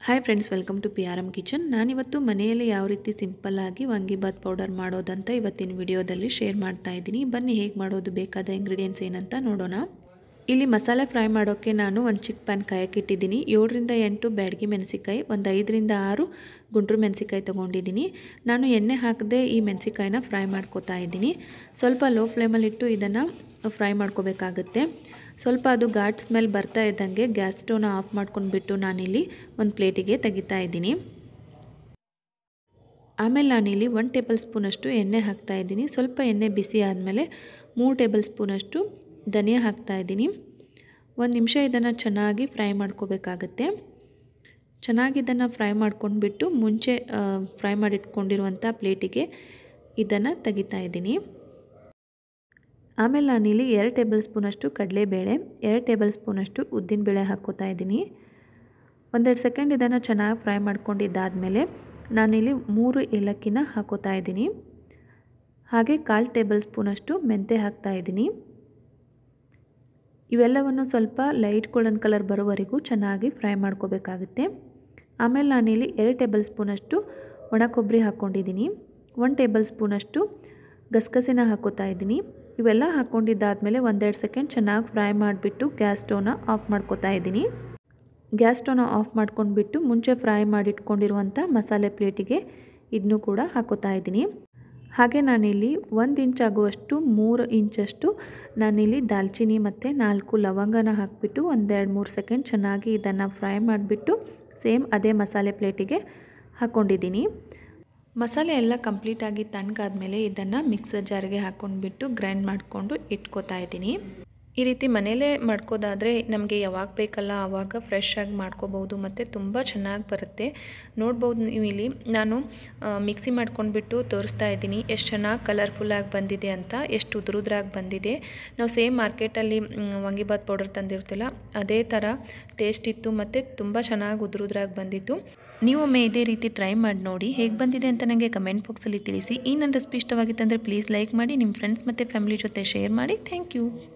hi friends welcome to P R M kitchen ನಾನಿವತ್ತು ಮನೆಯಲ್ಲಿ ಯಾವ ರೀತಿ ಸಿಂಪಲ್ಲಾಗಿ ವಾಂಗಿಬಾತ್ ಪೌಡರ್ ಮಾಡೋದಂತ ಇವತ್ತಿನ ವಿಡಿಯೋದಲ್ಲಿ ಶೇರ್ ಮಾಡ್ತಾ ಇದ್ದೀನಿ ಬನ್ನಿ ಹೇಗೆ ಮಾಡೋದು ಬೇಕಾದ ಇಂಗ್ರೀಡಿಯೆಂಟ್ಸ್ ಏನಂತ ನೋಡೋಣ ಇಲ್ಲಿ ಮಸಾಲೆ ಫ್ರೈ ಮಾಡೋಕ್ಕೆ ನಾನು ಒಂದು ಚಿಕ್ಕ ಪ್ಯಾನ್ ಕಾಯಕ್ಕೆ ಇಟ್ಟಿದ್ದೀನಿ ಏಳರಿಂದ ಎಂಟು ಬ್ಯಾಡಗಿ ಮೆಣಸಿಕಾಯಿ ಒಂದು ಐದರಿಂದ ಆರು ಗುಂಟ್ರು ಮೆಣಸಿಕಾಯಿ ತೊಗೊಂಡಿದ್ದೀನಿ ನಾನು ಎಣ್ಣೆ ಹಾಕದೆ ಈ ಮೆಣಸಿಕಾಯಿನ ಫ್ರೈ ಮಾಡ್ಕೋತಾ ಇದ್ದೀನಿ ಸ್ವಲ್ಪ ಲೋ ಫ್ಲೇಮಲ್ಲಿಟ್ಟು ಇದನ್ನು ಫ್ರೈ ಮಾಡ್ಕೋಬೇಕಾಗತ್ತೆ ಸ್ವಲ್ಪ ಅದು ಘಾಟ್ ಸ್ಮೆಲ್ ಬರ್ತಾ ಇದ್ದಂಗೆ ಗ್ಯಾಸ್ ಸ್ಟವ್ನ ಆಫ್ ಮಾಡ್ಕೊಂಡ್ಬಿಟ್ಟು ನಾನಿಲ್ಲಿ ಒಂದು ಪ್ಲೇಟಿಗೆ ತೆಗಿತಾ ಇದ್ದೀನಿ ಆಮೇಲೆ ನಾನಿಲ್ಲಿ ಒನ್ ಟೇಬಲ್ ಸ್ಪೂನಷ್ಟು ಎಣ್ಣೆ ಹಾಕ್ತಾ ಇದ್ದೀನಿ ಸ್ವಲ್ಪ ಎಣ್ಣೆ ಬಿಸಿ ಆದಮೇಲೆ ಮೂರು ಟೇಬಲ್ ಸ್ಪೂನಷ್ಟು ಧನಿಯಾ ಹಾಕ್ತಾ ಇದ್ದೀನಿ ಒಂದು ನಿಮಿಷ ಇದನ್ನು ಚೆನ್ನಾಗಿ ಫ್ರೈ ಮಾಡ್ಕೋಬೇಕಾಗತ್ತೆ ಚೆನ್ನಾಗಿ ಇದನ್ನು ಫ್ರೈ ಮಾಡ್ಕೊಂಡ್ಬಿಟ್ಟು ಮುಂಚೆ ಫ್ರೈ ಮಾಡಿಟ್ಕೊಂಡಿರುವಂಥ ಪ್ಲೇಟಿಗೆ ಇದನ್ನು ತೆಗಿತಾ ಇದ್ದೀನಿ ಆಮೇಲೆ ನಾನಿಲ್ಲಿ ಎರಡು ಟೇಬಲ್ ಸ್ಪೂನಷ್ಟು ಕಡಲೆಬೇಳೆ ಎರಡು ಟೇಬಲ್ ಸ್ಪೂನಷ್ಟು ಉದ್ದಿನಬೇಳೆ ಹಾಕ್ಕೋತಾ ಇದ್ದೀನಿ ಒಂದೆರಡು ಸೆಕೆಂಡ್ ಇದನ್ನು ಚೆನ್ನಾಗಿ ಫ್ರೈ ಮಾಡ್ಕೊಂಡಿದ್ದಾದಮೇಲೆ ನಾನಿಲ್ಲಿ ಮೂರು ಏಲಕ್ಕಿನ ಹಾಕೋತಾ ಇದ್ದೀನಿ ಹಾಗೆ ಕಾಲು ಟೇಬಲ್ ಸ್ಪೂನಷ್ಟು ಮೆಂತೆ ಹಾಕ್ತಾ ಇದ್ದೀನಿ ಇವೆಲ್ಲವನ್ನು ಸ್ವಲ್ಪ ಲೈಟ್ ಗೋಲ್ಡನ್ ಕಲರ್ ಬರೋವರೆಗೂ ಚೆನ್ನಾಗಿ ಫ್ರೈ ಮಾಡ್ಕೋಬೇಕಾಗುತ್ತೆ ಆಮೇಲೆ ನಾನಿಲ್ಲಿ ಎರಡು ಟೇಬಲ್ ಸ್ಪೂನಷ್ಟು ಒಣ ಕೊಬ್ಬರಿ ಹಾಕ್ಕೊಂಡಿದ್ದೀನಿ ಒನ್ ಟೇಬಲ್ ಸ್ಪೂನಷ್ಟು ಗಸಗಸೆನ ಹಾಕೋತಾ ಇದ್ದೀನಿ ಇವೆಲ್ಲ ಹಾಕ್ಕೊಂಡಿದ್ದಾದಮೇಲೆ ಒಂದೆರಡು ಸೆಕೆಂಡ್ ಚೆನ್ನಾಗಿ ಫ್ರೈ ಮಾಡಿಬಿಟ್ಟು ಗ್ಯಾಸ್ ಸ್ಟವ್ನ ಆಫ್ ಮಾಡ್ಕೋತಾ ಇದ್ದೀನಿ ಗ್ಯಾಸ್ ಸ್ಟವ್ನ ಆಫ್ ಮಾಡ್ಕೊಂಡ್ಬಿಟ್ಟು ಮುಂಚೆ ಫ್ರೈ ಮಾಡಿಟ್ಕೊಂಡಿರುವಂಥ ಮಸಾಲೆ ಪ್ಲೇಟಿಗೆ ಇದನ್ನು ಕೂಡ ಹಾಕೋತಾ ಇದ್ದೀನಿ ಹಾಗೆ ನಾನಿಲ್ಲಿ ಒಂದು ಇಂಚ್ ಆಗುವಷ್ಟು ಮೂರು ಇಂಚಷ್ಟು ನಾನಿಲ್ಲಿ ದಾಲ್ಚಿನ್ನಿ ಮತ್ತು ನಾಲ್ಕು ಲವಂಗನ ಹಾಕಿಬಿಟ್ಟು ಒಂದೆರಡು ಮೂರು ಸೆಕೆಂಡ್ ಚೆನ್ನಾಗಿ ಇದನ್ನು ಫ್ರೈ ಮಾಡಿಬಿಟ್ಟು ಸೇಮ್ ಅದೇ ಮಸಾಲೆ ಪ್ಲೇಟಿಗೆ ಹಾಕ್ಕೊಂಡಿದ್ದೀನಿ ಮಸಾಲೆ ಎಲ್ಲ ಕಂಪ್ಲೀಟಾಗಿ ತಣ್ಣಗಾದ್ಮೇಲೆ ಇದನ್ನು ಮಿಕ್ಸರ್ ಜಾರಿಗೆ ಹಾಕ್ಕೊಂಡ್ಬಿಟ್ಟು ಗ್ರೈಂಡ್ ಮಾಡಿಕೊಂಡು ಇಟ್ಕೋತಾ ಇದ್ದೀನಿ ಈ ರೀತಿ ಮನೇಲೇ ಮಾಡ್ಕೋದಾದರೆ ನಮಗೆ ಯಾವಾಗ ಬೇಕಲ್ಲ ಆವಾಗ ಫ್ರೆಶ್ ಆಗಿ ಮಾಡ್ಕೋಬೋದು ಮತ್ತು ತುಂಬ ಚೆನ್ನಾಗಿ ಬರುತ್ತೆ ನೋಡ್ಬೋದು ನೀವು ಇಲ್ಲಿ ನಾನು ಮಿಕ್ಸಿ ಮಾಡ್ಕೊಂಡ್ಬಿಟ್ಟು ತೋರಿಸ್ತಾ ಇದ್ದೀನಿ ಎಷ್ಟು ಚೆನ್ನಾಗಿ ಕಲರ್ಫುಲ್ಲಾಗಿ ಬಂದಿದೆ ಅಂತ ಎಷ್ಟು ಉದುರುದ್ರಾಗಿ ಬಂದಿದೆ ನಾವು ಸೇಮ್ ಮಾರ್ಕೆಟಲ್ಲಿ ವಾಂಗಿಬಾತ್ ಪೌಡರ್ ತಂದಿರ್ತಿಲ್ಲ ಅದೇ ಥರ ಟೇಸ್ಟ್ ಇತ್ತು ಮತ್ತು ತುಂಬ ಚೆನ್ನಾಗಿ ಉದುರುದ್ರಾಗಿ ಬಂದಿತ್ತು ನೀವೊಮ್ಮೆ ಇದೇ ರೀತಿ ಟ್ರೈ ಮಾಡಿ ನೋಡಿ ಹೇಗೆ ಬಂದಿದೆ ಅಂತ ನನಗೆ ಕಮೆಂಟ್ ಬಾಕ್ಸಲ್ಲಿ ತಿಳಿಸಿ ಈ ನನ್ನ ರೆಸಿಪಿ ಇಷ್ಟವಾಗಿತ್ತಂದರೆ ಪ್ಲೀಸ್ ಲೈಕ್ ಮಾಡಿ ನಿಮ್ಮ ಫ್ರೆಂಡ್ಸ್ ಮತ್ತು ಫ್ಯಾಮಿಲಿ ಜೊತೆ ಶೇರ್ ಮಾಡಿ ಥ್ಯಾಂಕ್ ಯು